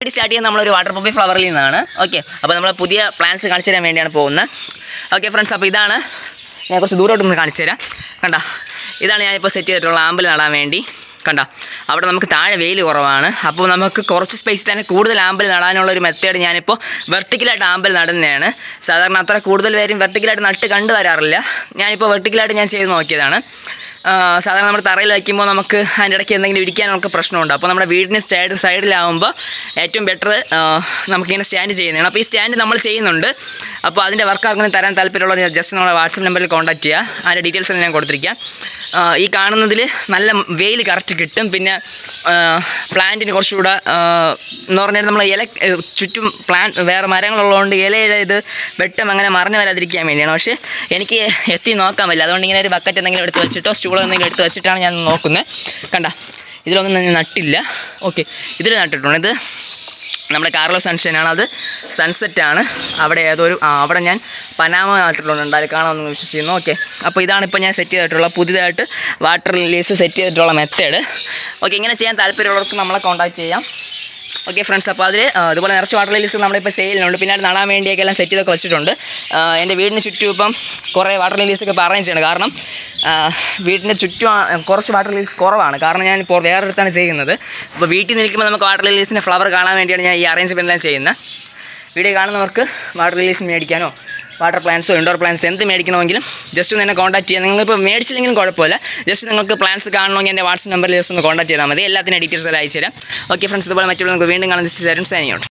start ചെയ്യുന്നത് നമ്മളൊരു water പമ്പി ഫ്ലവറിൽ നിന്നാണ് ഓക്കെ അപ്പോൾ നമ്മൾ പുതിയ പ്ലാന്റ്സ് കാണിച്ചു തരാൻ വേണ്ടിയാണ് പോകുന്നത് ഓക്കെ ഫ്രണ്ട്സ് അപ്പോൾ ഇതാണ് ഞാൻ കുറച്ച് ദൂരോട്ട് നിന്ന് കാണിച്ചു തരാം കണ്ട ഇതാണ് ഞാനിപ്പോൾ സെറ്റ് ചെയ്തിട്ടുള്ള ആമ്പൽ നടാൻ വേണ്ടി കണ്ട അവിടെ നമുക്ക് താഴെ വെയിൽ കുറവാണ് അപ്പോൾ നമുക്ക് കുറച്ച് സ്പേസിൽ തന്നെ കൂടുതൽ ആമ്പൽ നടാനുള്ള ഒരു മെത്തേഡ് ഞാനിപ്പോൾ വെർട്ടിക്കലായിട്ട് ആമ്പൽ നടുന്നതാണ് സാധാരണ അത്ര കൂടുതൽ പേരും വെർട്ടിക്കലായിട്ട് നട്ട് കണ്ടു വരാറില്ല ഞാനിപ്പോൾ വെർട്ടിക്കലായിട്ട് ഞാൻ ചെയ്ത് നോക്കിയതാണ് ആ, സാധാരണ നമ്മൾ തറയിൽ വയ്ക്കുമ്പോൾ നമുക്ക് അതിൻ്റെ ഇടയ്ക്ക് എന്തെങ്കിലും ഇരിക്കാനൊക്കെ പ്രശ്നമുണ്ട് അപ്പോൾ നമ്മുടെ വീടിന് സൈഡ് സൈഡിലാവുമ്പോൾ ഏറ്റവും ബെറ്റർ നമുക്കിങ്ങനെ സ്റ്റാൻഡ് ചെയ്യുന്നതാണ് അപ്പോൾ ഈ സ്റ്റാൻഡ് നമ്മൾ ചെയ്യുന്നുണ്ട് അപ്പോൾ അതിൻ്റെ വർക്ക് ആർക്കെങ്കിലും തരാൻ താല്പര്യമുള്ളവർ ജസ്റ്റ് നമ്മളെ വാട്സപ്പ് നമ്പറിൽ കോൺടാക്ട് ചെയ്യുക അതിൻ്റെ ഡീറ്റെയിൽസ് എല്ലാം ഞാൻ കൊടുത്തിരിക്കാം ആ, ഈ കാണുന്നതിൽ നല്ല വെയിൽ കറക്റ്റ് കിട്ടും പിന്നെ പ്ലാന്റിന് കുറച്ചുകൂടെ ആ, എന്ന് പറഞ്ഞാൽ നമ്മൾ ഇല ഏ, ചുറ്റും പ്ലാൻ വേറെ മരങ്ങളുള്ളതുകൊണ്ട് ഇലയുടെ ഇത് വെട്ടം അങ്ങനെ മറിഞ്ഞു വരാതിരിക്കാൻ വേണ്ടിയാണ് പക്ഷേ എനിക്ക് എത്തി നോക്കാൻ പറ്റില്ല അതുകൊണ്ട് ഇങ്ങനെ ഒരു ബക്കറ്റ് എന്തെങ്കിലും എടുത്ത് വെച്ചിട്ടോ സ്റ്റൂളോ എന്തെങ്കിലും എടുത്ത് വെച്ചിട്ടാണ് ഞാൻ നോക്കുന്നത് കണ്ട ഇതിലൊന്നും ഞാൻ നട്ടില്ല ഓക്കെ ഇതിൽ നട്ടിട്ടുണ്ട് ഇത് നമ്മുടെ കാർലോ സൺഷൈനാണ് അത് സൺസെറ്റാണ് അവിടെ ഏതൊരു ആ അവിടെ ഞാൻ പനാമ നട്ടിട്ടുണ്ട് എന്തായാലും കാണാമെന്ന് വിശ്വസിക്കുന്നു ഓക്കെ അപ്പോൾ ഇതാണ് ഇപ്പോൾ ഞാൻ സെറ്റ് ചെയ്തിട്ടുള്ള പുതിയതായിട്ട് വാട്ടർ റിലീസ് സെറ്റ് ചെയ്തിട്ടുള്ള മെത്തേഡ് ഓക്കെ ഇങ്ങനെ ചെയ്യാൻ താല്പര്യമുള്ളവർക്ക് നമ്മളെ കോൺടാക്ട് ചെയ്യാം ഓക്കെ ഫ്രണ്ട്സ് അപ്പോൾ അതിൽ അതുപോലെ നിറച്ച് വാട്ടർ റിലീസ് നമ്മളിപ്പോൾ സെയിലിനുണ്ട് പിന്നെ അത് നടാൻ വേണ്ടിയൊക്കെ എല്ലാം സെറ്റ് ചെയ്തൊക്കെ വെച്ചിട്ടുണ്ട് ആ, എൻ്റെ വീടിന് ചുറ്റും ഇപ്പം കുറേ വാട്ടർ റിലീസൊക്കെ ഇപ്പോൾ അറേഞ്ച് ചെയ്യണം കാരണം ആ, വീടിൻ്റെ ചുറ്റും ആ, കുറച്ച് വാട്ടർ റിലീസ് കുറവാണ് കാരണം ഞാൻ ഇപ്പോൾ വേറൊരിടത്താണ് ചെയ്യുന്നത് അപ്പോൾ വീട്ടിൽ നിൽക്കുമ്പോൾ നമുക്ക് വാട്ടർ റിലീസിൻ്റെ ഫ്ലവർ കാണാൻ വേണ്ടിയാണ് ഞാൻ ഈ അറേഞ്ച്മെൻ്റ് എല്ലാം ചെയ്യുന്നത് വീഡിയോ കാണുന്നവർക്ക് വാട്ടർ റിലീസ് മേടിക്കാനോ വാട്ടർ പ്ലാന്റ്സോ ഇൻഡോർ പ്ലാന്റ്സ് എന്ത് മേടിക്കണമെങ്കിലും ജസ്റ്റ് ഒന്ന് എന്നെ കോൺടാക്ട് ചെയ്യാം നിങ്ങളിപ്പോൾ മേടിച്ചില്ലെങ്കിലും കുഴപ്പമില്ല ജസ്റ്റ് നിങ്ങൾക്ക് പ്ലാന്റ്സ് കാണണമെങ്കിൽ എൻ്റെ വാട്സപ്പ് നമ്പറിൽ ജസ്റ്റ് ഒന്ന് കോൺടാക്ട് ചെയ്താൽ മതി എല്ലാത്തിൻ്റെ ഡീറ്റെയിൽസ് എല്ലാം അയച്ചു തരാം ഓക്കെ ഫ്രണ്ട്സ് ഇതുപോലെ മറ്റുള്ള നമുക്ക് വീണ്ടും കാണുന്ന തരും സൈനിയോട്ട്